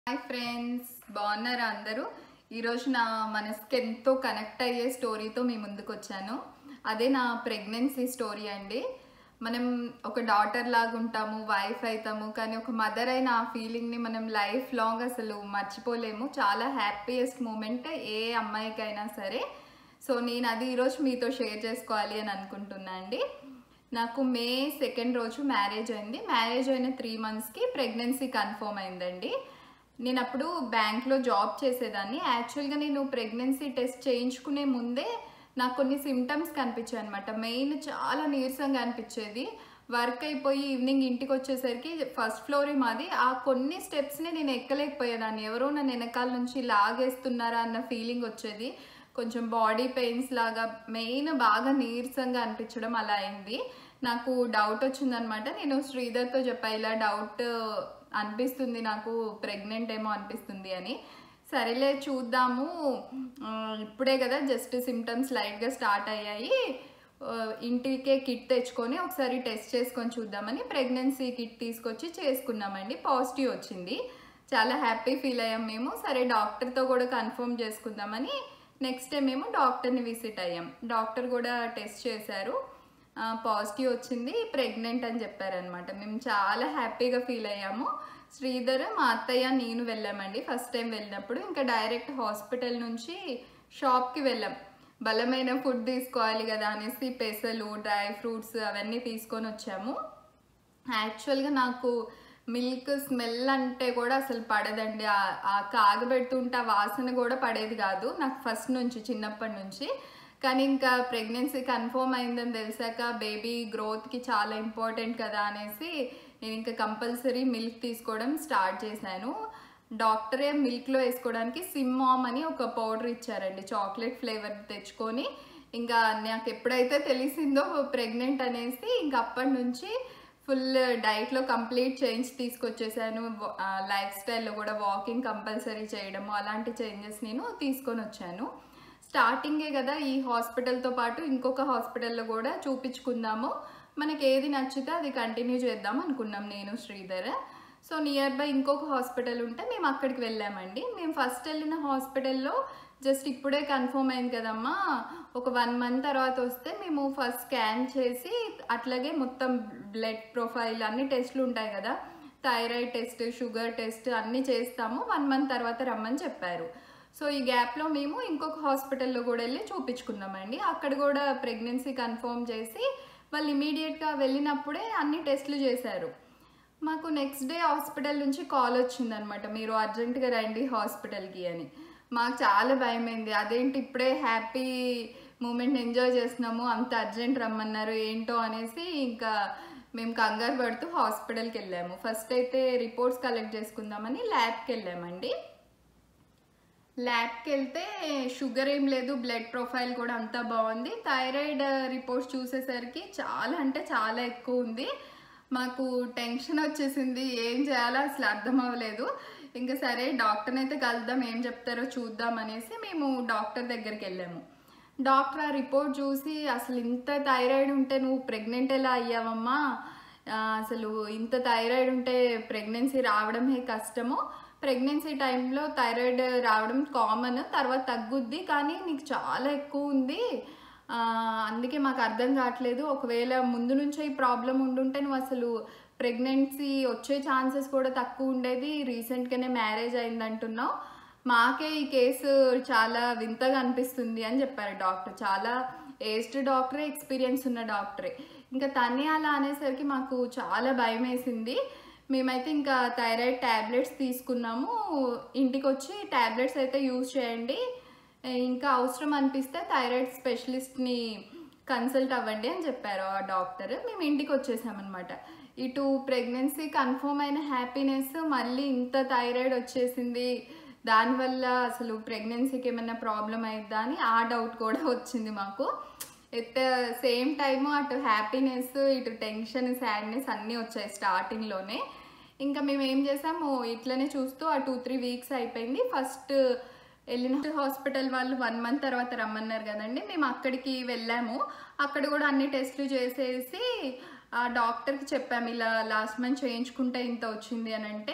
hi friends బాగున్నారా అందరూ ఈరోజు నా మనసుకి ఎంతో కనెక్ట్ అయ్యే స్టోరీతో మీ ముందుకు వచ్చాను అదే నా ప్రెగ్నెన్సీ స్టోరీ అండి మనం ఒక డాటర్ లాగా ఉంటాము వైఫ్ అవుతాము కానీ ఒక మదర్ అయిన ఆ ఫీలింగ్ని మనం లైఫ్ లాంగ్ అసలు మర్చిపోలేము చాలా హ్యాపీయెస్ట్ మూమెంట్ ఏ అమ్మాయికైనా సరే సో నేను అది ఈరోజు మీతో షేర్ చేసుకోవాలి అని అనుకుంటున్నా అండి నాకు మే సెకండ్ రోజు మ్యారేజ్ అయింది మ్యారేజ్ అయిన త్రీ మంత్స్కి ప్రెగ్నెన్సీ కన్ఫర్మ్ అయిందండి నేను అప్పుడు బ్యాంక్లో జాబ్ చేసేదాన్ని యాక్చువల్గా నేను ప్రెగ్నెన్సీ టెస్ట్ చేయించుకునే ముందే నాకు కొన్ని సిమ్టమ్స్ కనిపించాయి అనమాట మెయిన్ చాలా నీరసంగా అనిపించేది వర్క్ అయిపోయి ఈవినింగ్ ఇంటికి వచ్చేసరికి ఫస్ట్ ఫ్లోరే మాది ఆ కొన్ని స్టెప్స్ని నేను ఎక్కలేకపోయేదాన్ని ఎవరో నన్ను వెనకాల నుంచి లాగేస్తున్నారా అన్న ఫీలింగ్ వచ్చేది కొంచెం బాడీ పెయిన్స్ లాగా మెయిన్ బాగా నీరసంగా అనిపించడం అలా అయింది నాకు డౌట్ వచ్చిందనమాట నేను శ్రీధర్తో చెప్పా ఇలా డౌట్ అనిపిస్తుంది నాకు ప్రెగ్నెంట్ ఏమో అనిపిస్తుంది అని సరేలే చూద్దాము ఆ, ఇప్పుడే కదా జస్ట్ సిమ్టమ్స్ లైట్గా స్టార్ట్ అయ్యాయి ఆ, ఇంటికే కిట్ తెచ్చుకొని ఒకసారి టెస్ట్ చేసుకొని చూద్దామని ప్రెగ్నెన్సీ కిట్ తీసుకొచ్చి చేసుకున్నామండి పాజిటివ్ వచ్చింది చాలా హ్యాపీ ఫీల్ అయ్యాం మేము సరే డాక్టర్తో కూడా కన్ఫర్మ్ చేసుకుందామని నెక్స్ట్ డే మేము డాక్టర్ని విజిట్ అయ్యాం డాక్టర్ కూడా టెస్ట్ చేశారు పాజిటివ్ వచ్చింది ప్రెగ్నెంట్ అని చెప్పారనమాట మేము చాలా హ్యాపీగా ఫీల్ అయ్యాము శ్రీధర్ మా అత్తయ్య నేను వెళ్ళామండి ఫస్ట్ టైం వెళ్ళినప్పుడు ఇంకా డైరెక్ట్ హాస్పిటల్ నుంచి షాప్కి వెళ్ళాం బలమైన ఫుడ్ తీసుకోవాలి కదా అనేసి పెసలు డ్రై ఫ్రూట్స్ అవన్నీ తీసుకొని వచ్చాము యాక్చువల్గా నాకు మిల్క్ స్మెల్ అంటే కూడా అసలు పడదండి ఆ- ఆ కాగబెడుతుంటే ఆ వాసన కూడా పడేది కాదు నాకు ఫస్ట్ నుంచి చిన్నప్పటి నుంచి కానీ ఇంకా ప్రెగ్నెన్సీ కన్ఫర్మ్ అయిందని తెలిసాక బేబీ గ్రోత్కి చాలా ఇంపార్టెంట్ కదా అనేసి నేను ఇంకా కంపల్సరీ మిల్క్ తీసుకోవడం స్టార్ట్ చేశాను డాక్టరే మిల్క్లో వేసుకోవడానికి సిమ్మామ్ అని ఒక పౌడర్ ఇచ్చారండి చాక్లెట్ ఫ్లేవర్ తెచ్చుకొని ఇంకా నాకు ఎప్పుడైతే తెలిసిందో ప్రెగ్నెంట్ అనేసి ఇంకా అప్పటి నుంచి ఫుల్ డైట్లో కంప్లీట్ చేంజ్ తీసుకొచ్చేసాను లైఫ్ స్టైల్లో కూడా వాకింగ్ కంపల్సరీ చేయడము అలాంటి చేంజెస్ నేను తీసుకొని వచ్చాను స్టార్టింగే కదా ఈ హాస్పిటల్తో పాటు ఇంకొక హాస్పిటల్లో కూడా చూపించుకుందాము మనకి ఏది నచ్చితే అది కంటిన్యూ చేద్దాం అనుకున్నాం నేను శ్రీధర్ సో నియర్ బై ఇంకొక హాస్పిటల్ ఉంటే మేము అక్కడికి వెళ్ళామండి మేము ఫస్ట్ వెళ్ళిన హాస్పిటల్లో జస్ట్ ఇప్పుడే కన్ఫర్మ్ అయింది కదమ్మా ఒక వన్ మంత్ తర్వాత వస్తే మేము ఫస్ట్ స్కాన్ చేసి అట్లాగే మొత్తం బ్లడ్ ప్రొఫైల్ అన్ని టెస్ట్లు ఉంటాయి కదా థైరాయిడ్ టెస్ట్ షుగర్ టెస్ట్ అన్నీ చేస్తాము వన్ మంత్ తర్వాత రమ్మని చెప్పారు సో ఈ గ్యాప్లో మేము ఇంకొక హాస్పిటల్లో కూడా వెళ్ళి చూపించుకున్నామండి అక్కడ కూడా ప్రెగ్నెన్సీ కన్ఫర్మ్ చేసి వాళ్ళు ఇమీడియట్గా వెళ్ళినప్పుడే అన్ని టెస్ట్లు చేశారు మాకు నెక్స్ట్ డే హాస్పిటల్ నుంచి కాల్ వచ్చిందనమాట మీరు అర్జెంటుగా రండి హాస్పిటల్కి అని మాకు చాలా భయమైంది అదేంటి ఇప్పుడే హ్యాపీ మూమెంట్ ఎంజాయ్ చేస్తున్నాము అంత అర్జెంట్ రమ్మన్నారు ఏంటో అనేసి ఇంకా మేము కంగారు పడుతూ హాస్పిటల్కి వెళ్ళాము ఫస్ట్ అయితే రిపోర్ట్స్ కలెక్ట్ చేసుకుందామని ల్యాబ్కి వెళ్ళామండి ల్యాబ్కి వెళ్తే షుగర్ ఏం లేదు బ్లడ్ ప్రొఫైల్ కూడా అంతా బాగుంది థైరాయిడ్ రిపోర్ట్స్ చూసేసరికి చాలా అంటే చాలా ఎక్కువ ఉంది మాకు టెన్షన్ వచ్చేసింది ఏం చేయాలో అసలు అర్థం అవ్వలేదు ఇంకా సరే డాక్టర్ని అయితే కలుద్దాం ఏం చెప్తారో చూద్దాం అనేసి మేము డాక్టర్ దగ్గరికి వెళ్ళాము డాక్టర్ ఆ రిపోర్ట్ చూసి అసలు ఇంత థైరాయిడ్ ఉంటే నువ్వు ప్రెగ్నెంట్ ఎలా అయ్యావమ్మా ఆ, అసలు ఇంత థైరాయిడ్ ఉంటే ప్రెగ్నెన్సీ రావడమే కష్టము ప్రెగ్నెన్సీ టైంలో థైరాయిడ్ రావడం కామన్ తర్వాత తగ్గుద్ది కానీ నీకు చాలా ఎక్కువ ఉంది ఆ, అందుకే మాకు అర్థం కావట్లేదు ఒకవేళ ముందు నుంచే ఈ ప్రాబ్లం ఉండుంటే నువ్వు అసలు ప్రెగ్నెన్సీ వచ్చే ఛాన్సెస్ కూడా తక్కువ ఉండేది రీసెంట్గానే మ్యారేజ్ అయిందంటున్నావు మాకే ఈ కేసు చాలా వింతగా అనిపిస్తుంది అని చెప్పారు డాక్టర్ చాలా ఏజ్డ్ డాక్టరే ఎక్స్పీరియన్స్ ఉన్న డాక్టరే ఇంకా తనే అలా అనేసరికి మాకు చాలా భయం వేసింది మేమైతే ఇంకా థైరాయిడ్ ట్యాబ్లెట్స్ తీసుకున్నాము ఇంటికి వచ్చి ట్యాబ్లెట్స్ అయితే యూజ్ చేయండి ఇంకా అవసరం అనిపిస్తే థైరాయిడ్ స్పెషలిస్ట్ని కన్సల్ట్ అవ్వండి అని చెప్పారు ఆ డాక్టర్ మేము ఇంటికి వచ్చేసామన్నమాట ఇటు ప్రెగ్నెన్సీ కన్ఫర్మ్ అయిన హ్యాపీనెస్ మళ్ళీ ఇంత థైరాయిడ్ వచ్చేసింది దానివల్ల అసలు ప్రెగ్నెన్సీకి ఏమైనా ప్రాబ్లం అయిద్దా అని ఆ డౌట్ కూడా వచ్చింది మాకు ఎట్ సేమ్ టైము అటు హ్యాపీనెస్ ఇటు టెన్షన్ సాడ్నెస్ అన్నీ వచ్చాయి స్టార్టింగ్లోనే ఇంకా మేము ఏం చేసాము ఇట్లనే చూస్తూ ఆ టూ త్రీ వీక్స్ అయిపోయింది ఫస్ట్ వెళ్ళిన హాస్పిటల్ వాళ్ళు వన్ మంత్ తర్వాత రమ్మన్నారు కదండి మేము అక్కడికి వెళ్ళాము అక్కడ కూడా అన్ని టెస్ట్లు చేసేసి ఆ డాక్టర్కి చెప్పాము ఇలా లాస్ట్ మంత్ చేయించుకుంటే ఇంత వచ్చింది అని అంటే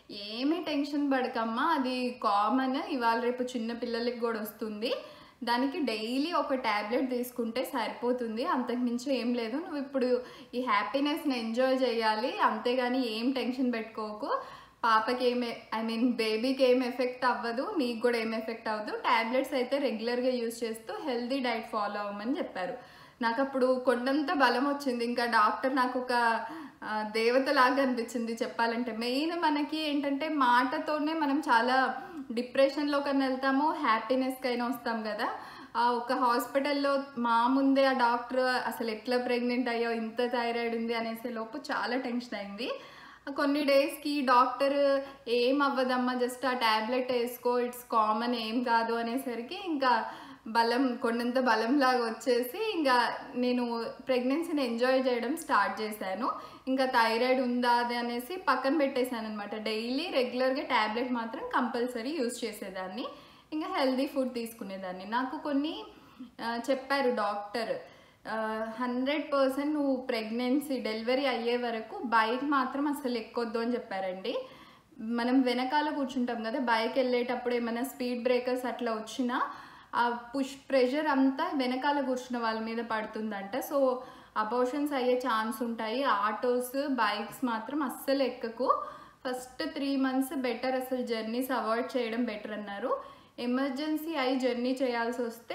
ఏమీ టెన్షన్ పడకమ్మా అది కామన్ ఇవాళ రేపు చిన్న పిల్లలకి కూడా వస్తుంది దానికి డైలీ ఒక ట్యాబ్లెట్ తీసుకుంటే సరిపోతుంది అంతకుమించి ఏం లేదు నువ్వు ఇప్పుడు ఈ హ్యాపీనెస్ని ఎంజాయ్ చేయాలి అంతేగాని ఏం టెన్షన్ పెట్టుకోకు పాపకి ఏం ఐ మీన్ బేబీకి ఏం ఎఫెక్ట్ అవ్వదు నీకు కూడా ఏం ఎఫెక్ట్ అవ్వదు ట్యాబ్లెట్స్ అయితే రెగ్యులర్గా యూస్ చేస్తూ హెల్దీ డైట్ ఫాలో అవ్వమని చెప్పారు నాకు అప్పుడు కొండంత బలం వచ్చింది ఇంకా డాక్టర్ నాకు ఒక ఆ, దేవతలాగా అనిపించింది చెప్పాలంటే మెయిన్ మనకి ఏంటంటే మాటతోనే మనం చాలా డిప్రెషన్లో కన్నా వెళ్తాము హ్యాపీనెస్కి అయినా వస్తాం కదా ఆ ఒక హాస్పిటల్లో మా ముందే ఆ డాక్టర్ అసలు ఎట్లా ప్రెగ్నెంట్ అయ్యో ఇంత థైరాయిడ్ ఉంది అనేసే లోపు చాలా టెన్షన్ అయింది కొన్ని డేస్కి డాక్టర్ ఏం అవ్వదమ్మా జస్ట్ ఆ ట్యాబ్లెట్ వేసుకో ఇట్స్ కామన్ ఏం కాదు అనేసరికి ఇంకా బలం కొండంత బలంలాగా వచ్చేసి ఇంకా నేను ప్రెగ్నెన్సీని ఎంజాయ్ చేయడం స్టార్ట్ చేశాను ఇంకా థైరాయిడ్ ఉందా అది అనేసి పక్కన పెట్టేశాను అనమాట డైలీ రెగ్యులర్గా ట్యాబ్లెట్ మాత్రం కంపల్సరీ యూస్ చేసేదాన్ని ఇంకా హెల్దీ ఫుడ్ తీసుకునేదాన్ని నాకు కొన్ని ఆ, చెప్పారు డాక్టర్ హండ్రెడ్ పర్సెంట్ నువ్వు ప్రెగ్నెన్సీ డెలివరీ అయ్యే వరకు బైక్ మాత్రం అసలు ఎక్కొద్దు అని చెప్పారండి మనం వెనకాల కూర్చుంటాం కదా బైక్ వెళ్ళేటప్పుడు ఏమైనా స్పీడ్ బ్రేకర్స్ అట్లా వచ్చినా ఆ పుష్ ప్రెషర్ అంతా వెనకాల కూర్చున్న వాళ్ళ మీద పడుతుందంట సో అబోషన్స్ అయ్యే ఛాన్స్ ఉంటాయి ఆటోస్ బైక్స్ మాత్రం అస్సలు ఎక్కకు ఫస్ట్ త్రీ మంత్స్ బెటర్ అసలు జర్నీస్ అవాయిడ్ చేయడం బెటర్ అన్నారు ఎమర్జెన్సీ అయి జర్నీ చేయాల్సి వస్తే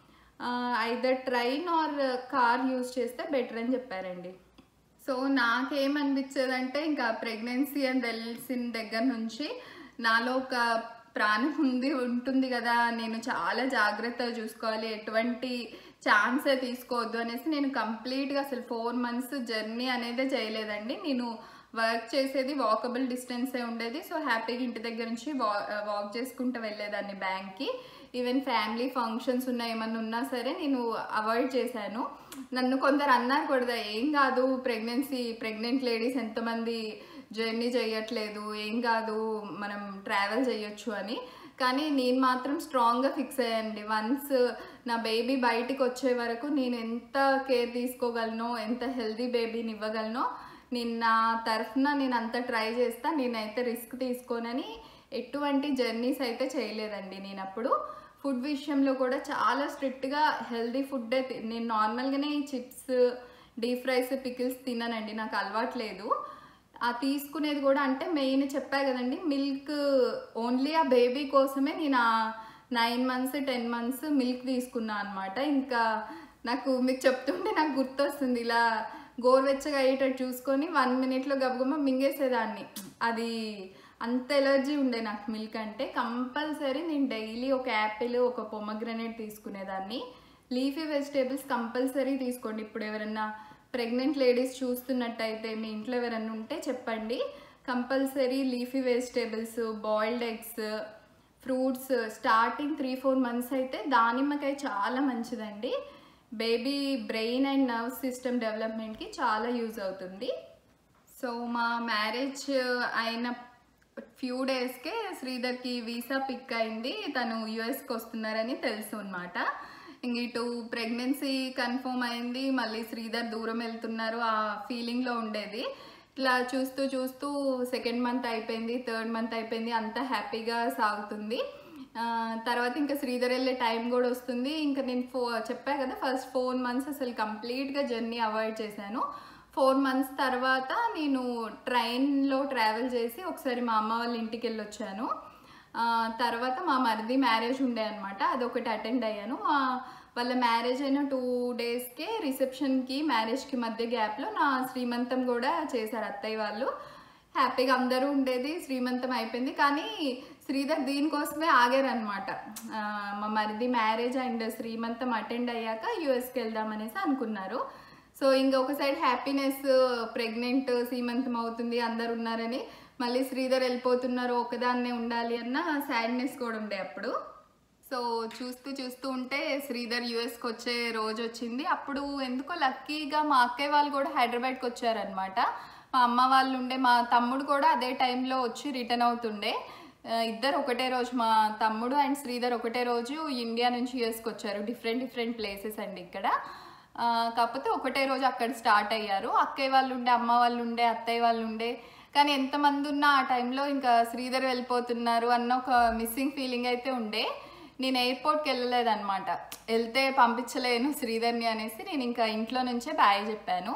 either train or car use చేస్తే బెటర్ అని చెప్పారండి సో నాకేమనిపించేదంటే ఇంకా ప్రెగ్నెన్సీ అని తెలిసిన దగ్గర నుంచి నాలో ఒక ప్రాణం ఉంది ఉంటుంది కదా నేను చాలా జాగ్రత్తగా చూసుకోవాలి ఎటువంటి ఛాన్సే తీసుకోవద్దు అనేసి నేను కంప్లీట్గా అసలు ఫోర్ మంత్స్ జర్నీ అనేది చేయలేదండి నేను వర్క్ చేసేది వాకబుల్ డిస్టెన్సే ఉండేది సో హ్యాపీగా ఇంటి దగ్గర నుంచి వా వాక్ చేసుకుంటూ వెళ్ళేదాన్ని బ్యాంక్కి ఈవెన్ ఫ్యామిలీ ఫంక్షన్స్ ఉన్నా ఏమన్నా ఉన్నా సరే నేను అవాయిడ్ చేశాను నన్ను కొందరు అన్నారు కూడా ఏం కాదు ప్రెగ్నెన్సీ ప్రెగ్నెంట్ లేడీస్ ఎంతమంది జర్నీ చేయట్లేదు ఏం కాదు మనం ట్రావెల్ చేయొచ్చు అని కానీ నేను మాత్రం స్ట్రాంగ్గా ఫిక్స్ అయ్యండి వన్స్ నా బేబీ బయటికి వచ్చే వరకు నేను ఎంత కేర్ తీసుకోగలనో ఎంత హెల్దీ బేబీని ఇవ్వగలనో నేను నా తరఫున నేను అంత ట్రై చేస్తా నేనైతే రిస్క్ తీసుకోనని ఎటువంటి జర్నీస్ అయితే చేయలేదండి నేను అప్పుడు ఫుడ్ విషయంలో కూడా చాలా స్ట్రిక్ట్గా హెల్దీ ఫుడ్డే తి- నేను నార్మల్గానే ఈ చిప్స్ డీప్ ఫ్రైస్ పికిల్స్ తిననండి నాకు అలవాట్లేదు ఆ తీసుకునేది కూడా అంటే మెయిన్ చెప్పా కదండి మిల్క్ ఓన్లీ ఆ బేబీ కోసమే నేను ఆ nine months ten months milk తీసుకున్నా అనమాట ఇంకా నాకు మీకు చెప్తుంటే నాకు గుర్తొస్తుంది ఇలా గోరువెచ్చగా అయ్యేటట్టు చూసుకొని వన్ మినిట్లో గబగబా మింగేసేదాన్ని అది అంత ఎలర్జీ ఉండే నాకు మిల్క్ అంటే కంపల్సరీ నేను డైలీ ఒక యాపిల్ ఒక పొమగ్రనేట్ తీసుకునేదాన్ని లీఫీ వెజిటేబుల్స్ కంపల్సరీ తీసుకోండి ఇప్పుడు ఎవరన్నా ప్రెగ్నెంట్ లేడీస్ చూస్తున్నట్టయితే మీ ఇంట్లో ఎవరన్నా ఉంటే చెప్పండి compulsory leafy vegetables boiled eggs fruits starting three four months అయితే దానిమ్మకాయ చాలా మంచిదండి baby brain and nerve system డెవలప్మెంట్కి చాలా యూజ్ అవుతుంది సో మా మ్యారేజ్ అయిన ఫ్యూ డేస్కే శ్రీధర్కి వీసా పిక్ అయింది తను యుఎస్కి వస్తున్నారని తెలుసు అనమాట ఇంక ఇటు ప్రెగ్నెన్సీ కన్ఫర్మ్ అయింది మళ్ళీ శ్రీధర్ దూరం వెళ్తున్నారు ఆ ఫీలింగ్లో ఉండేది ఇట్లా చూస్తూ చూస్తూ సెకండ్ మంత్ అయిపోయింది థర్డ్ మంత్ అయిపోయింది అంతా హ్యాపీగా సాగుతుంది ఆ, తర్వాత ఇంకా శ్రీధర్ వెళ్ళే టైం కూడా వస్తుంది ఇంకా నేను ఫో చెప్పా కదా ఫస్ట్ ఫోర్ మంత్స్ అసలు కంప్లీట్గా జర్నీ అవాయిడ్ చేశాను ఫోర్ మంత్స్ తర్వాత నేను ట్రైన్లో ట్రావెల్ చేసి ఒకసారి మా అమ్మ వాళ్ళ ఇంటికి వెళ్ళి వచ్చాను ఆ, తర్వాత మా మరిది మ్యారేజ్ ఉండే అనమాట అదొకటి అటెండ్ అయ్యాను ఆ, వాళ్ళ మ్యారేజ్ అయిన టూ డేస్కే రిసెప్షన్కి మ్యారేజ్కి మధ్య గ్యాప్లో నా శ్రీమంతం కూడా చేశారు అత్తయ్య వాళ్ళు హ్యాపీగా అందరూ ఉండేది శ్రీమంతం అయిపోయింది కానీ శ్రీధర్ దీనికోసమే ఆగారనమాట మా మరిది మ్యారేజ్ అండ్ శ్రీమంతం అటెండ్ అయ్యాక యూఎస్కి వెళ్దామనేసి అనుకున్నారు సో ఇంకా ఒక సైడ్ హ్యాపీనెస్ ప్రెగ్నెంట్ సీమంతం అవుతుంది అందరు ఉన్నారని మళ్ళీ శ్రీధర్ వెళ్ళిపోతున్నారు ఒకదాన్నే ఉండాలి అన్న సాడ్నెస్ కూడా ఉండే అప్పుడు సో చూస్తూ చూస్తూ ఉంటే శ్రీధర్ యుఎస్కి వచ్చే రోజు వచ్చింది అప్పుడు ఎందుకో లక్కీగా మా అక్కయ్య వాళ్ళు కూడా హైదరాబాద్కి వచ్చారనమాట మా అమ్మ వాళ్ళు ఉండే మా తమ్ముడు కూడా అదే టైంలో వచ్చి రిటర్న్ అవుతుండే ఆ, ఇద్దరు ఒకటే రోజు మా తమ్ముడు అండ్ శ్రీధర్ ఒకటే రోజు ఇండియా నుంచి యుఎస్కి వచ్చారు డిఫరెంట్ డిఫరెంట్ ప్లేసెస్ అండి ఇక్కడ ఆ, కాకపోతే ఒకటే రోజు అక్కడ స్టార్ట్ అయ్యారు అక్కయ్య వాళ్ళు ఉండే అమ్మ వాళ్ళు ఉండే అత్తయ్య వాళ్ళు ఉండే కానీ ఎంతమంది ఉన్నా ఆ టైంలో ఇంకా శ్రీధర్ వెళ్ళిపోతున్నారు అన్న ఒక మిస్సింగ్ ఫీలింగ్ అయితే ఉండే నేను ఎయిర్పోర్ట్కి వెళ్ళలేదన్నమాట వెళ్తే పంపించలేను శ్రీధర్ని అనేసి నేను ఇంకా ఇంట్లో నుంచే బాయ్ చెప్పాను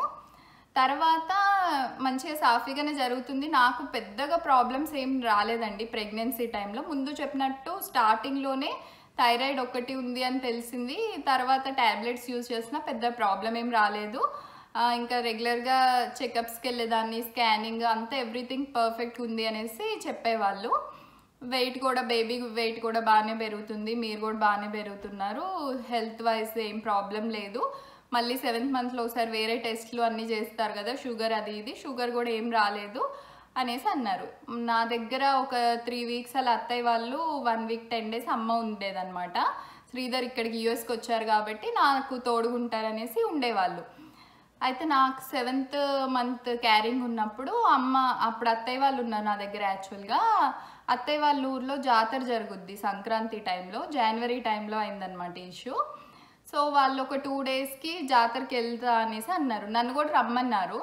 తర్వాత మంచిగా సాఫీగానే జరుగుతుంది నాకు పెద్దగా ప్రాబ్లమ్స్ ఏం రాలేదండి ప్రెగ్నెన్సీ టైంలో ముందు చెప్పినట్టు స్టార్టింగ్లోనే థైరాయిడ్ ఒకటి ఉంది అని తెలిసింది తర్వాత ట్యాబ్లెట్స్ యూజ్ చేసిన పెద్ద ప్రాబ్లం ఏం రాలేదు ఆ, ఇంకా రెగ్యులర్గా చెకప్స్కి వెళ్ళేదాన్ని స్కానింగ్ అంతా ఎవ్రీథింగ్ పర్ఫెక్ట్ ఉంది అనేసి చెప్పేవాళ్ళు వెయిట్ కూడా బేబీ వెయిట్ కూడా బాగానే పెరుగుతుంది మీరు కూడా బాగానే పెరుగుతున్నారు హెల్త్ వైజ్ ఏం ప్రాబ్లం లేదు మళ్ళీ సెవెంత్ మంత్లో ఒకసారి వేరే టెస్ట్లు అన్నీ చేస్తారు కదా షుగర్ అది ఇది షుగర్ కూడా ఏం రాలేదు అనేసి అన్నారు నా దగ్గర ఒక త్రీ వీక్స్ అలా అత్తయ్య వాళ్ళు వన్ వీక్ టెన్ డేస్ అమ్మ ఉండేదన్నమాట శ్రీధర్ ఇక్కడికి యూఎస్కి వచ్చారు కాబట్టి నాకు తోడుగుంటారనేసి ఉండేవాళ్ళు అయితే నాకు సెవెంత్ మంత్ క్యారింగ్ ఉన్నప్పుడు అమ్మ అప్పుడు అత్తయ్య వాళ్ళు ఉన్నారు నా దగ్గర యాక్చువల్గా అత్తయ్య వాళ్ళ ఊర్లో జాతర జరుగుద్ది సంక్రాంతి టైంలో జనవరి టైంలో అయిందనమాట ఇష్యూ సో వాళ్ళు ఒక టూ డేస్కి జాతరకి వెళ్తా అనేసి అన్నారు నన్ను కూడా రమ్మన్నారు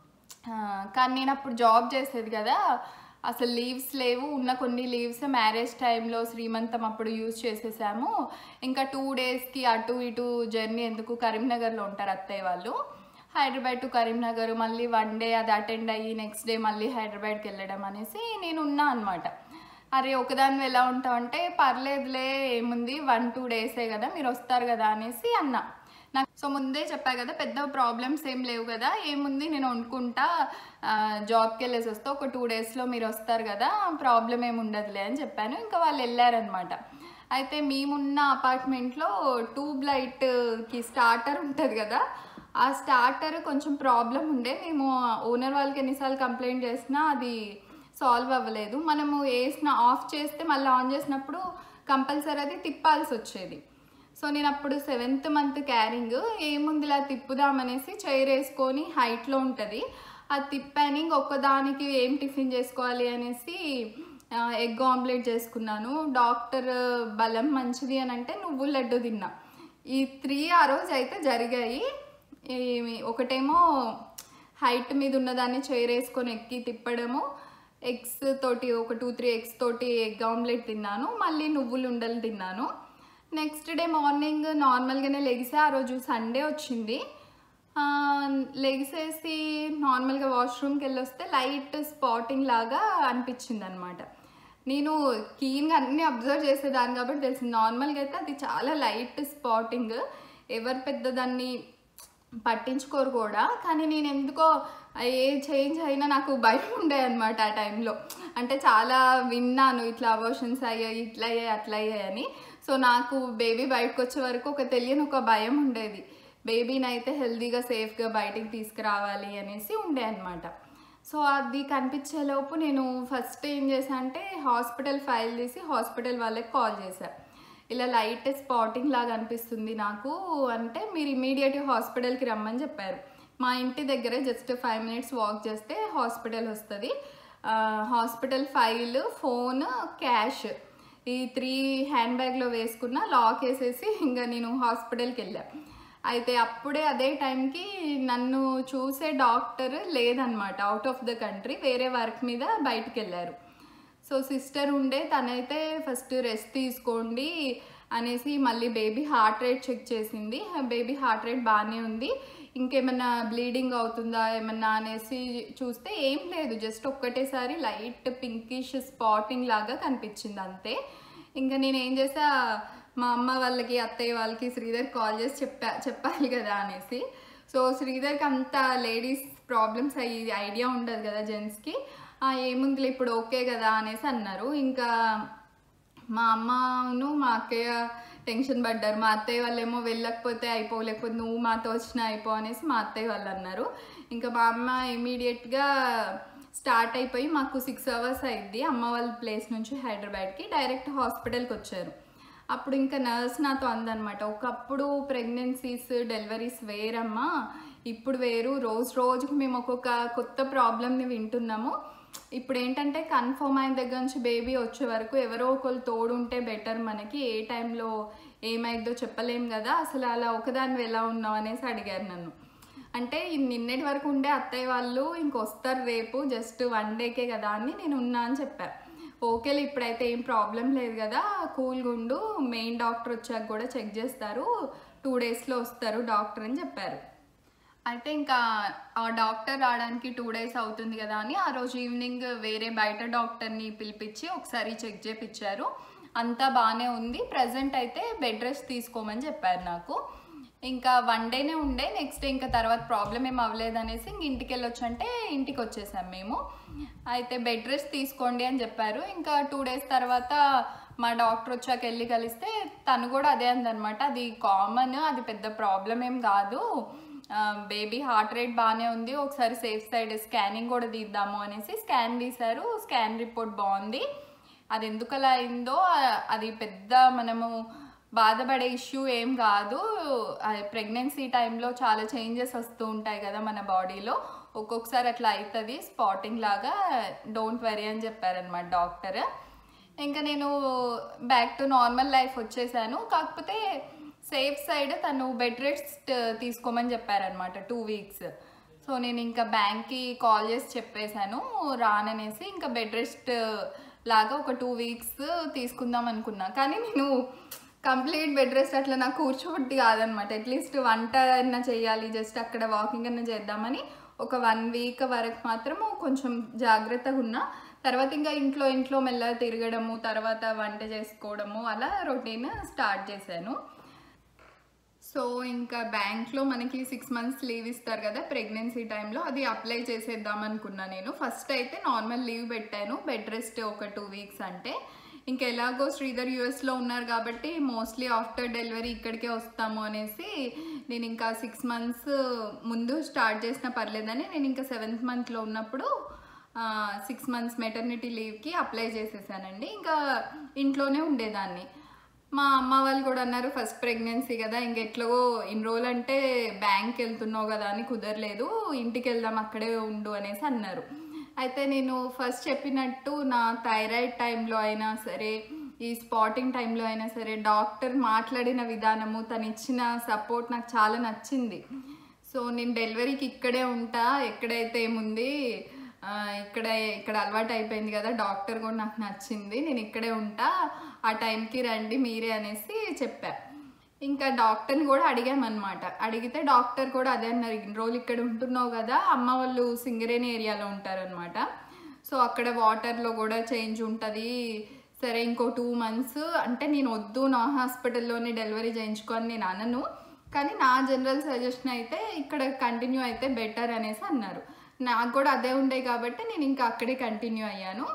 ఆ, కానీ నేను అప్పుడు జాబ్ చేసేది కదా అసలు లీవ్స్ లేవు ఉన్న కొన్ని లీవ్స్ మ్యారేజ్ టైంలో శ్రీమంతం అప్పుడు యూజ్ చేసేసాము ఇంకా టూ డేస్కి అటు ఇటు జర్నీ ఎందుకు కరీంనగర్లో ఉంటారు అత్తయ్య వాళ్ళు హైదరాబాద్ టు కరీంనగర్ మళ్ళీ వన్ డే అది అటెండ్ అయ్యి నెక్స్ట్ డే మళ్ళీ హైదరాబాద్కి వెళ్ళడం అనేసి నేను ఉన్నా అనమాట అరే ఒకదాన్ని ఎలా ఉంటావు అంటే పర్లేదులే ఏముంది వన్ టూ డేసే కదా మీరు వస్తారు కదా అనేసి అన్నా నాకు సో ముందే చెప్పా కదా పెద్ద ప్రాబ్లమ్స్ ఏం లేవు కదా ఏముంది నేను వండుకుంటా ఆ, జాబ్కి వెళ్ళేసి వస్తే ఒక టూ డేస్లో మీరు వస్తారు కదా ప్రాబ్లం ఏమి ఉండదులే అని చెప్పాను ఇంకా వాళ్ళు వెళ్ళారనమాట అయితే మేమున్న అపార్ట్మెంట్లో ట్యూబ్ లైట్కి స్టార్టర్ ఉంటుంది కదా ఆ స్టార్టర్ కొంచెం ప్రాబ్లం ఉండే మేము ఓనర్ వాళ్ళకి ఎన్నిసార్లు కంప్లైంట్ చేసినా అది సాల్వ్ అవ్వలేదు మనము వేసిన ఆఫ్ చేస్తే మళ్ళీ ఆన్ చేసినప్పుడు కంపల్సరీ అది తిప్పాల్సి వచ్చేది సో నేను అప్పుడు సెవెంత్ మంత్ క్యారింగ్ ఏముంది ఇలా తిప్పుదామనేసి చైర్ వేసుకొని హైట్లో ఉంటుంది అది తిప్పాను ఇంకొకదానికి ఏం టిఫిన్ చేసుకోవాలి అనేసి ఎగ్ ఆమ్లెట్ చేసుకున్నాను డాక్టర్ బలం మంచిది అని అంటే నువ్వుల లడ్డు తిన్నా ఈ త్రీ ఆ రోజు అయితే జరిగాయి ఈ- ఒకటేమో హైట్ మీద ఉన్నదాన్ని చైర్ వేసుకొని ఎక్కి తిప్పడము ఎగ్స్ తోటి ఒక టూ త్రీ ఎగ్స్ తోటి ఎగ్ ఆమ్లెట్ తిన్నాను మళ్ళీ నువ్వులు ఉండలు తిన్నాను నెక్స్ట్ డే మార్నింగ్ నార్మల్గానే లెగిసే ఆ రోజు సండే వచ్చింది ఆ, లెగిసేసి నార్మల్గా వాష్రూమ్కి వెళ్ళొస్తే లైట్ స్పాటింగ్ లాగా అనిపించింది అనమాట నేను కీన్గా అన్ని అబ్జర్వ్ చేసేదాన్ని కాబట్టి తెలిసింది నార్మల్గా అయితే అది చాలా లైట్ స్పాటింగ్ ఎవరు పెద్ద దాన్ని పట్టించుకోరు కూడా కానీ నేను ఎందుకో ఏ చేంజ్ అయినా నాకు భయం ఉండే అనమాట ఆ టైంలో అంటే చాలా విన్నాను ఇట్లా అబోషన్స్ అయ్యాయి ఇట్లా అయ్యాయి అట్లా అయ్యాయి అని సో నాకు బేబీ బయటకు వచ్చే వరకు ఒక తెలియని ఒక భయం ఉండేది బేబీని అయితే హెల్తీగా సేఫ్గా బయటికి తీసుకురావాలి అనేసి ఉండే అనమాట సో అది కనిపించేలోపు నేను ఫస్ట్ ఏం చేశా అంటే హాస్పిటల్ ఫైల్ తీసి హాస్పిటల్ వాళ్ళకి కాల్ చేశాను ఇలా లైట్ స్పాటింగ్ లాగా అనిపిస్తుంది నాకు అంటే మీరు ఇమీడియట్గా హాస్పిటల్కి రమ్మని చెప్పారు మా ఇంటి దగ్గరే జస్ట్ ఫైవ్ మినిట్స్ వాక్ చేస్తే హాస్పిటల్ వస్తుంది హాస్పిటల్ ఫైల్ ఫోన్ క్యాష్ ఈ త్రీ హ్యాండ్ బ్యాగ్లో వేసుకున్న లాక్ వేసేసి ఇంకా నేను హాస్పిటల్కి వెళ్ళా అయితే అప్పుడే అదే టైంకి నన్ను చూసే డాక్టర్ లేదనమాట అవుట్ ఆఫ్ ద కంట్రీ వేరే వర్క్ మీద బయటికి వెళ్ళారు సో సిస్టర్ ఉండే తనైతే ఫస్ట్ రెస్ట్ తీసుకోండి అనేసి మళ్ళీ బేబీ హార్ట్ రేట్ చెక్ చేసింది బేబీ హార్ట్ రేట్ బాగానే ఉంది ఇంకేమన్నా బ్లీడింగ్ అవుతుందా ఏమన్నా అనేసి చూస్తే ఏం లేదు జస్ట్ ఒక్కటేసారి లైట్ పింకిష్ స్పాటింగ్ లాగా కనిపించింది అంతే ఇంకా నేను ఏం చేసా మా అమ్మ వాళ్ళకి అత్తయ్య వాళ్ళకి శ్రీధర్ కాల్ చేసి చెప్పా చెప్పాలి కదా అనేసి సో శ్రీధర్కి అంత లేడీస్ ప్రాబ్లమ్స్ అయ్యి ఐడియా ఉండదు కదా జెంట్స్కి ఏముందిలే ఇప్పుడు ఓకే కదా అనేసి అన్నారు ఇంకా మా అమ్మను మా అక్కయ్య టెన్షన్ పడ్డారు మా అత్తయ్య వాళ్ళేమో వెళ్ళకపోతే అయిపో లేకపోతే నువ్వు మాతో వచ్చినా అయిపో అనేసి మా అత్తయ్య వాళ్ళు అన్నారు ఇంకా మా అమ్మ ఇమీడియట్గా స్టార్ట్ అయిపోయి మాకు సిక్స్ అవర్స్ అయింది అమ్మ వాళ్ళ ప్లేస్ నుంచి హైదరాబాద్కి డైరెక్ట్ హాస్పిటల్కి వచ్చారు అప్పుడు ఇంకా నర్స్ నాతో అందనమాట ఒకప్పుడు ప్రెగ్నెన్సీస్ డెలివరీస్ వేరమ్మా ఇప్పుడు వేరు రోజు రోజుకు మేము ఒక్కొక్క కొత్త ప్రాబ్లమ్ని వింటున్నాము ఇప్పుడు ఏంటంటే కన్ఫర్మ్ అయిన దగ్గర నుంచి బేబీ వచ్చే వరకు ఎవరో ఒకరు తోడు ఉంటే బెటర్ మనకి ఏ టైంలో ఏమైందో చెప్పలేం కదా అసలు అలా ఒకదాన్ని ఎలా ఉన్నావు అనేసి అడిగారు నన్ను అంటే ఈ నిన్నటి వరకు ఉండే అత్తయ్య వాళ్ళు ఇంకొస్తారు రేపు జస్ట్ వన్ డేకే కదా అని నేను ఉన్నా అని చెప్పా ఓకేలే ఇప్పుడైతే ఏం ప్రాబ్లం లేదు కదా కూల్గా ఉండు మెయిన్ డాక్టర్ వచ్చాక కూడా చెక్ చేస్తారు టూ డేస్లో వస్తారు డాక్టర్ అని చెప్పారు అయితే ఇంకా ఆ డాక్టర్ రావడానికి టూ డేస్ అవుతుంది కదా అని ఆ రోజు ఈవినింగ్ వేరే బయట డాక్టర్ని పిలిపించి ఒకసారి చెక్ చేపించారు అంతా బాగానే ఉంది ప్రజెంట్ అయితే బెడ్ రెస్ట్ తీసుకోమని చెప్పారు నాకు ఇంకా వన్ డేనే ఉండే నెక్స్ట్ డే ఇంకా తర్వాత ప్రాబ్లం ఏం అవ్వలేదు అనేసి ఇంక ఇంటికి వెళ్ళొచ్చు అంటే ఇంటికి వచ్చేసాం మేము అయితే బెడ్ రెస్ట్ తీసుకోండి అని చెప్పారు ఇంకా టూ డేస్ తర్వాత మా డాక్టర్ వచ్చాక వెళ్ళి కలిస్తే తను కూడా అదే అందనమాట అది కామన్ అది పెద్ద ప్రాబ్లం ఏం కాదు బేబీ హార్ట్ రేట్ బాగానే ఉంది ఒకసారి సేఫ్ సైడ్ స్కానింగ్ కూడా తీద్దాము అనేసి స్కాన్ తీశారు స్కాన్ రిపోర్ట్ బాగుంది అది ఎందుకు అలా అయిందో ఆ- అది పెద్ద మనము బాధపడే ఇష్యూ ఏం కాదు ప్రెగ్నెన్సీ టైంలో చాలా చేంజెస్ వస్తూ ఉంటాయి కదా మన బాడీలో ఒక్కొక్కసారి అట్లా అవుతుంది స్పాటింగ్ లాగా డోంట్ వరీ అని చెప్పారనమాట డాక్టర్ ఇంకా నేను బ్యాక్ టు నార్మల్ లైఫ్ వచ్చేసాను కాకపోతే సేఫ్ సైడ్ తను బెడ్ రెస్ట్ తీసుకోమని చెప్పారనమాట టూ వీక్స్ సో నేను ఇంకా బ్యాంక్కి కాల్ చేసి చెప్పేశాను రాననేసి ఇంకా బెడ్ రెస్ట్ లాగా ఒక టూ వీక్స్ తీసుకుందాం అనుకున్నా కానీ నేను కంప్లీట్ బెడ్ రెస్ట్ అట్లా నాకు కూర్చోబుద్ది కాదనమాట అట్లీస్ట్ వంట అన్న చేయాలి జస్ట్ అక్కడ వాకింగ్ అన్న చేద్దామని ఒక వన్ వీక్ వరకు మాత్రము కొంచెం జాగ్రత్తగా ఉన్నా తర్వాత ఇంకా ఇంట్లో ఇంట్లో మెల్లగా తిరగడము తర్వాత వంట చేసుకోవడము అలా రొటీన్ స్టార్ట్ చేశాను సో ఇంకా బ్యాంక్లో మనకి సిక్స్ మంత్స్ లీవ్ ఇస్తారు కదా ప్రెగ్నెన్సీ టైంలో అది అప్లై చేసేద్దాం అనుకున్నా నేను ఫస్ట్ అయితే నార్మల్ లీవ్ పెట్టాను బెడ్ రెస్ట్ ఒక టూ వీక్స్ అంటే ఇంకా ఎలాగో శ్రీధర్ యూఎస్లో ఉన్నారు కాబట్టి మోస్ట్లీ ఆఫ్టర్ డెలివరీ ఇక్కడికే వస్తాము అనేసి నేను ఇంకా సిక్స్ మంత్స్ ముందు స్టార్ట్ చేసిన పర్లేదని నేను ఇంకా సెవెంత్ మంత్లో ఉన్నప్పుడు సిక్స్ మంత్స్ మెటర్నిటీ లీవ్కి అప్లై చేసేసానండి ఇంకా ఇంట్లోనే ఉండేదాన్ని మా అమ్మ వాళ్ళు కూడా అన్నారు ఫస్ట్ ప్రెగ్నెన్సీ కదా ఇంకెట్లో ఇన్ని రోజులు అంటే బ్యాంక్ వెళ్తున్నావు కదా అని కుదరలేదు ఇంటికి వెళ్దాం అక్కడే ఉండు అనేసి అన్నారు అయితే నేను ఫస్ట్ చెప్పినట్టు నా థైరాయిడ్ టైంలో అయినా సరే ఈ స్పాటింగ్ టైంలో అయినా సరే డాక్టర్ మాట్లాడిన విధానము తను ఇచ్చిన సపోర్ట్ నాకు చాలా నచ్చింది సో నేను డెలివరీకి ఇక్కడే ఉంటా ఎక్కడైతే ఏముంది ఆ, ఇక్కడ ఇక్కడ అలవాటు అయిపోయింది కదా డాక్టర్ కూడా నాకు నచ్చింది నేను ఇక్కడే ఉంటా ఆ టైంకి రండి మీరే అనేసి చెప్పా ఇంకా డాక్టర్ని కూడా అడిగామన్నమాట అడిగితే డాక్టర్ కూడా అదే అన్నారు ఇన్ని రోజులు ఇక్కడ ఉంటున్నావు కదా అమ్మ వాళ్ళు సింగరేణి ఏరియాలో ఉంటారనమాట సో అక్కడ వాటర్లో కూడా చేంజ్ ఉంటుంది సరే ఇంకో టూ మంత్స్ అంటే నేను వద్దు నా హాస్పిటల్లోనే డెలివరీ చేయించుకొని నేను అనను కానీ నా జనరల్ సజెషన్ అయితే ఇక్కడ కంటిన్యూ అయితే బెటర్ అనేసి అన్నారు నాకు కూడా అదే ఉండే కాబట్టి నేను ఇంకా అక్కడే కంటిన్యూ అయ్యాను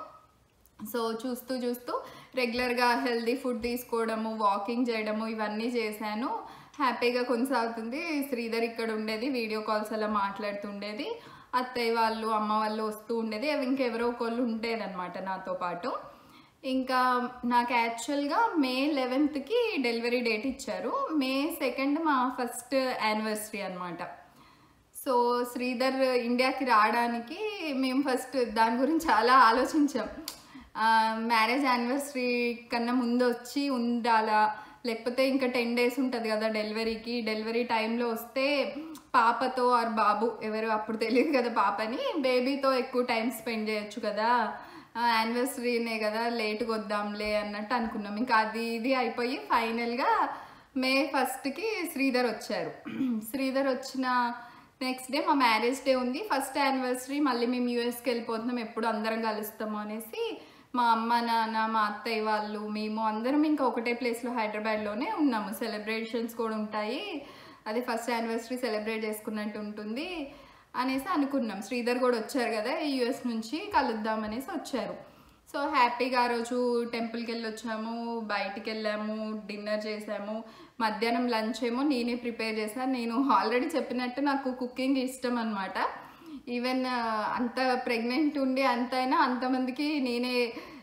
సో చూస్తూ చూస్తూ రెగ్యులర్గా హెల్దీ ఫుడ్ తీసుకోవడము వాకింగ్ చేయడము ఇవన్నీ చేశాను హ్యాపీగా కొనసాగుతుంది శ్రీధర్ ఇక్కడ ఉండేది వీడియో కాల్స్ అలా మాట్లాడుతుండేది అత్తయ్య వాళ్ళు అమ్మ వాళ్ళు వస్తూ ఉండేది అవి ఇంకెవరో ఒకళ్ళు ఉండేదన్నమాట నాతో పాటు ఇంకా నాకు యాక్చువల్గా మే లెవెన్త్కి డెలివరీ డేట్ ఇచ్చారు మే సెకండ్ మా ఫస్ట్ యానివర్సరీ అనమాట సో శ్రీధర్ ఇండియాకి రావడానికి మేము ఫస్ట్ దాని గురించి చాలా ఆలోచించాం మ్యారేజ్ యానివర్సరీ కన్నా ముందు వచ్చి ఉండాలా లేకపోతే ఇంకా టెన్ డేస్ ఉంటుంది కదా డెలివరీకి డెలివరీ టైంలో వస్తే పాపతో ఆర్ బాబు ఎవరు అప్పుడు తెలియదు కదా పాపని బేబీతో ఎక్కువ టైం స్పెండ్ చేయొచ్చు కదా యానివర్సరీనే కదా లేట్గా వద్దాంలే అన్నట్టు అనుకున్నాం ఇంకా అది ఇది అయిపోయి ఫైనల్గా మే ఫస్ట్కి శ్రీధర్ వచ్చారు శ్రీధర్ వచ్చిన నెక్స్ట్ డే మా మ్యారేజ్ డే ఉంది ఫస్ట్ యానివర్సరీ మళ్ళీ మేము యూఎస్కి వెళ్ళిపోతున్నాం ఎప్పుడు అందరం కలుస్తాము అనేసి మా అమ్మ నాన్న మా అత్తయ్య వాళ్ళు మేము అందరం ఇంకా ఒకటే ప్లేస్లో హైదరాబాద్లోనే ఉన్నాము సెలబ్రేషన్స్ కూడా ఉంటాయి అది ఫస్ట్ యానివర్సరీ సెలబ్రేట్ చేసుకున్నట్టు ఉంటుంది అనేసి అనుకున్నాం శ్రీధర్ కూడా వచ్చారు కదా యూఎస్ నుంచి కలుద్దాం అనేసి వచ్చారు సో హ్యాపీగా ఆ రోజు టెంపుల్కి వెళ్ళి వచ్చాము బయటికి వెళ్ళాము డిన్నర్ చేసాము మధ్యాహ్నం లంచ్ ఏమో నేనే ప్రిపేర్ చేశాను నేను ఆల్రెడీ చెప్పినట్టు నాకు కుకింగ్ ఇష్టం అనమాట ఈవెన్ అంత ప్రెగ్నెంట్ ఉండి అంతైనా అంతమందికి నేనే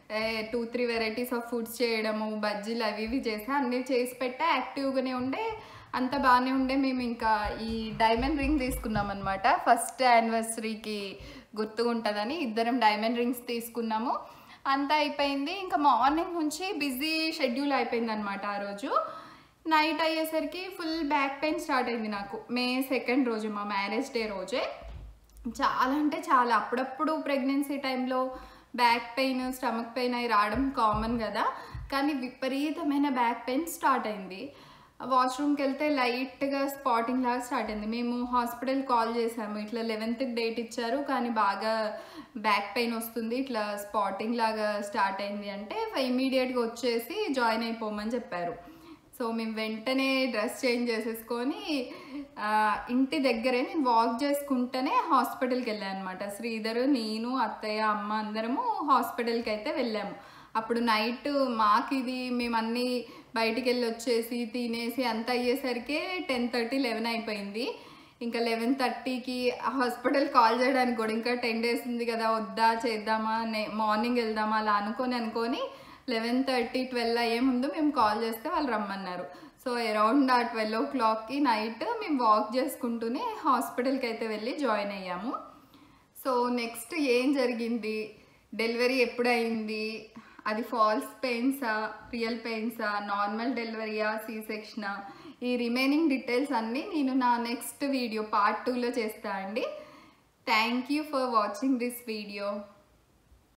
two three varieties of foods చేయడము బజ్జీలు అవి ఇవి చేసా అన్నీ చేసి పెట్టా యాక్టివ్గానే ఉండే అంత బాగానే ఉండే మేము ఇంకా ఈ డైమండ్ రింగ్ తీసుకున్నాం అనమాట ఫస్ట్ యానివర్సరీకి గుర్తుగా ఉంటుందని ఇద్దరం డైమండ్ రింగ్స్ తీసుకున్నాము అంతా అయిపోయింది ఇంకా మార్నింగ్ నుంచి బిజీ షెడ్యూల్ అయిపోయింది అనమాట ఆ రోజు నైట్ అయ్యేసరికి ఫుల్ బ్యాక్ పెయిన్ స్టార్ట్ అయింది నాకు మే సెకండ్ రోజు మా మ్యారేజ్ డే రోజే చాలా అంటే చాలా అప్పుడప్పుడు ప్రెగ్నెన్సీ టైంలో బ్యాక్ పెయిన్ స్టమక్ పెయిన్ అవి రావడం కామన్ కదా కానీ విపరీతమైన బ్యాక్ పెయిన్ స్టార్ట్ అయింది వాష్రూమ్కి వెళ్తే లైట్గా స్పాటింగ్ లాగా స్టార్ట్ అయింది మేము హాస్పిటల్ కాల్ చేసాము ఇట్లా లెవెన్త్ డేట్ ఇచ్చారు కానీ బాగా బ్యాక్ పెయిన్ వస్తుంది ఇట్లా స్పాటింగ్ లాగా స్టార్ట్ అయింది అంటే ఇమీడియట్గా వచ్చేసి జాయిన్ అయిపోమని చెప్పారు సో మేము వెంటనే డ్రెస్ చేంజ్ చేసేసుకొని ఆ, ఇంటి దగ్గరే నేను వాక్ చేసుకుంటూనే హాస్పిటల్కి వెళ్ళాను అనమాట శ్రీధర్ నేను అత్తయ్య అమ్మ అందరము హాస్పిటల్కి అయితే వెళ్ళాము అప్పుడు నైట్ మాకు ఇది మేము అన్నీ బయటికి వెళ్ళి వచ్చేసి తినేసి అంత అయ్యేసరికి టెన్ థర్టీ లెవెన్ అయిపోయింది ఇంకా లెవెన్ థర్టీకి హాస్పిటల్ కాల్ చేయడానికి కూడా ఇంకా టెన్ డేస్ ఉంది కదా వద్దా చేద్దామా నే- మార్నింగ్ వెళ్దామా అలా అనుకొని అనుకొని లెవెన్ థర్టీ ట్వెల్వ్ అయ్యే ముందు మేము కాల్ చేస్తే వాళ్ళు రమ్మన్నారు సో అరౌండ్ ఆ ట్వెల్వ్ ఓ క్లాక్కి నైట్ మేము వాక్ చేసుకుంటూనే హాస్పిటల్కి అయితే వెళ్ళి జాయిన్ అయ్యాము సో నెక్స్ట్ ఏం జరిగింది డెలివరీ ఎప్పుడు అయింది అది ఫాల్స్ పెయిన్సా రియల్ పెయిన్సా నార్మల్ డెలివరీయా సి సెక్షనా ఈ రిమైనింగ్ డీటెయిల్స్ అన్నీ నేను నా నెక్స్ట్ వీడియో పార్ట్ టూలో చేస్తా అండి thank you for watching this video